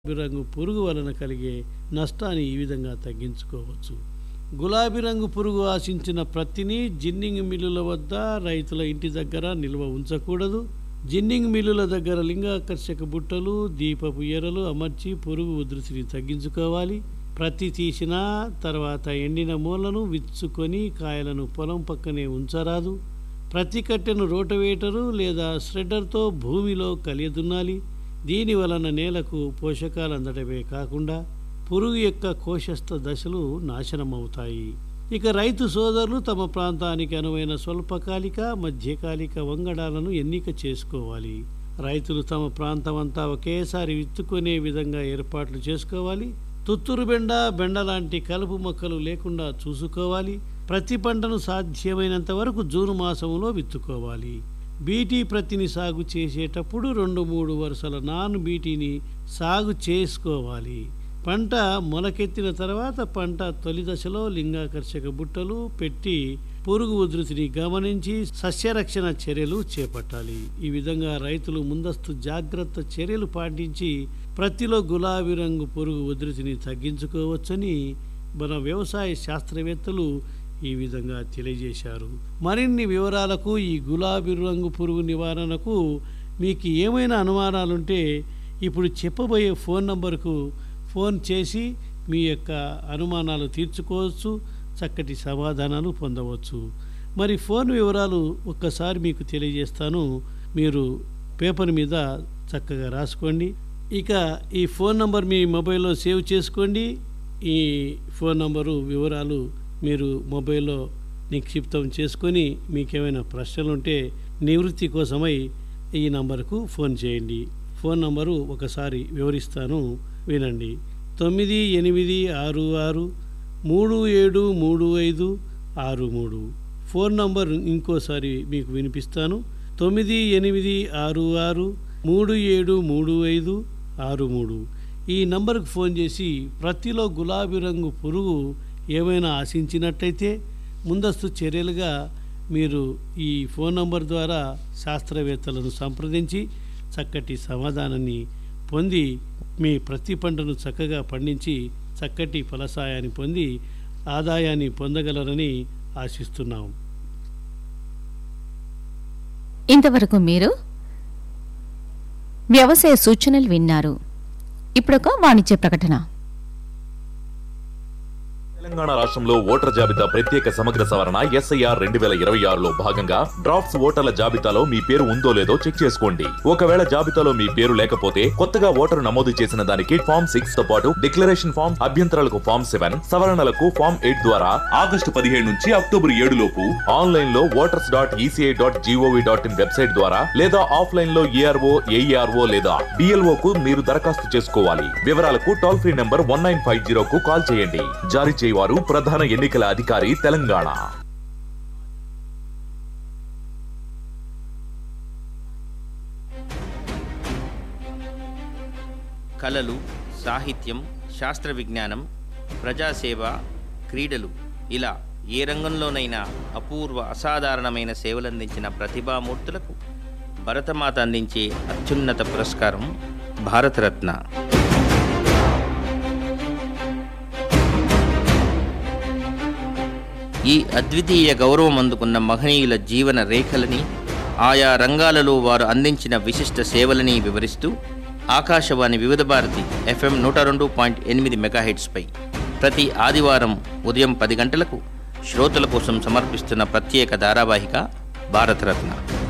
గులాబీ రంగు పురుగు వలన కలిగే నష్టాన్ని ఈ విధంగా తగ్గించుకోవచ్చు గులాబీ రంగు పురుగు ఆశించిన ప్రత్తిని జిన్నింగ్ మిల్లుల వద్ద రైతుల ఇంటి దగ్గర నిల్వ ఉంచకూడదు జిన్నింగ్ మిల్లుల దగ్గర లింగాకర్షక బుట్టలు దీపపు ఎరలు అమర్చి పురుగు ఉధృతిని తగ్గించుకోవాలి ప్రతి తీసిన తర్వాత ఎండిన మూలను విచ్చుకొని కాయలను పొలం పక్కనే ఉంచరాదు ప్రతి కట్టెను రోటవేటరు లేదా ష్రెడ్డర్తో భూమిలో కలియదున్నాలి దీని వలన నేలకు పోషకాలు అందడమే కాకుండా పురుగు యొక్క కోశస్థ దశలు నాశనమవుతాయి ఇక రైతు సోదరులు తమ ప్రాంతానికి అనువైన స్వల్పకాలిక మధ్యకాలిక వంగడాలను ఎన్నిక చేసుకోవాలి రైతులు తమ ప్రాంతం అంతా ఒకేసారి విత్తుకునే విధంగా ఏర్పాట్లు చేసుకోవాలి తుత్తురు బెండ బెండ లాంటి కలుపు మొక్కలు లేకుండా చూసుకోవాలి ప్రతి పంటను సాధ్యమైనంత వరకు జూన్ మాసంలో విత్తుకోవాలి బీటీ ప్రత్తిని సాగు చేసేటప్పుడు రెండు మూడు వరుసల నాన్ బీటీని సాగు చేసుకోవాలి పంట మొలకెత్తిన తర్వాత పంట తొలి దశలో లింగాకర్షక బుట్టలు పెట్టి పురుగు ఉధృతిని గమనించి సస్యరక్షణ చర్యలు చేపట్టాలి ఈ విధంగా రైతులు ముందస్తు జాగ్రత్త చర్యలు పాటించి ప్రతిలో గులాబీ రంగు పురుగు ఉధృతిని తగ్గించుకోవచ్చని మన వ్యవసాయ శాస్త్రవేత్తలు ఈ విధంగా తెలియజేశారు మరిన్ని వివరాలకు ఈ గులాబీ రంగు పురుగు నివారణకు మీకు ఏమైనా అనుమానాలుంటే ఇప్పుడు చెప్పబోయే ఫోన్ నంబర్కు ఫోన్ చేసి మీ యొక్క అనుమానాలు తీర్చుకోవచ్చు చక్కటి సమాధానాలు పొందవచ్చు మరి ఫోన్ వివరాలు ఒక్కసారి మీకు తెలియజేస్తాను మీరు పేపర్ మీద చక్కగా రాసుకోండి ఇక ఈ ఫోన్ నంబర్ మీ మొబైల్లో సేవ్ చేసుకోండి ఈ ఫోన్ నంబరు వివరాలు మీరు మొబైల్లో నిక్షిప్తం చేసుకొని మీకేమైనా ప్రశ్నలు ఉంటే నివృత్తి కోసమై ఈ నంబరుకు ఫోన్ చేయండి ఫోన్ నంబరు ఒకసారి వివరిస్తాను వినండి తొమ్మిది ఎనిమిది ఆరు ఆరు మూడు ఏడు మూడు ఐదు ఆరు మూడు ఫోన్ నంబర్ ఇంకోసారి మీకు వినిపిస్తాను తొమ్మిది ఎనిమిది ఆరు ఆరు మూడు ఏడు మూడు ఐదు ఆరు మూడు ఈ నంబర్కు ఫోన్ చేసి ప్రతిలో గులాబీ రంగు పురుగు ఏమైనా ఆశించినట్టయితే ముందస్తు చర్యలుగా మీరు ఈ ఫోన్ నంబర్ ద్వారా శాస్త్రవేత్తలను సంప్రదించి చక్కటి సమాధానాన్ని పొంది మీ ప్రతి పంటను చక్కగా పండించి చక్కటి ఫలసాయాన్ని పొంది ఆదాయాన్ని పొందగలరని ఆశిస్తున్నాం ఇంతవరకు మీరు వ్యవసాయ సూచనలు విన్నారు ఇప్పుడొక వాణిజ్య ప్రకటన తెలంగాణ రాష్ట్రంలో ఓటర్ జాబితా ప్రత్యేక సమగ్ర సవరణ ఎస్ఐఆర్ రెండు వేల ఇరవై ఆరులో భాగంగా డ్రాఫ్ట్స్ ఓటర్ల జాబితాలో మీ పేరు ఉందో లేదో చెక్ చేసుకోండి ఒకవేళ జాబితాలో మీ పేరు లేకపోతే కొత్తగా ఓటరు నమోదు చేసిన దానికి ఫామ్ సిక్స్ తో పాటు డిక్లరేషన్ ఫామ్ అభ్యంతరాలకు ఫామ్ సెవెన్ సవరణలకు ఫామ్ ఎయిట్ ద్వారా ఆగస్టు పదిహేడు నుంచి అక్టోబర్ ఏడు లోపు ఆన్లైన్ లో voters dot ECI dot GOV dot in website ద్వారా లేదా ఆఫ్లైన్ లో ఏఆర్ఓ ఏఈఆర్ఓ లేదా బిఎల్ఓ కు మీరు దరఖాస్తు చేసుకోవాలి వివరాలకు toll free number one nine five zero కు కాల్ చేయండి జారీ చేయవారు ప్రధాన ఎన్నికల అధికారి తెలంగాణ కళలు సాహిత్యం శాస్త్ర విజ్ఞానం ప్రజాసేవ క్రీడలు ఇలా ఏ రంగంలోనైనా అపూర్వ అసాధారణమైన సేవలందించిన ప్రతిభామూర్తులకు భరతమాత అందించే అత్యున్నత పురస్కారం భారతరత్న ఈ అద్వితీయ గౌరవం అందుకున్న మహనీయుల జీవన రేఖలని ఆయా రంగాలలో వారు అందించిన విశిష్ట సేవలని వివరిస్తూ ఆకాశవాణి వివిధ భారతి ఎఫ్ఎం నూట రెండు పాయింట్ ఎనిమిది మెగాహెట్స్పై ప్రతి ఆదివారం ఉదయం పది గంటలకు శ్రోతల కోసం సమర్పిస్తున్న ప్రత్యేక ధారావాహిక భారతరత్న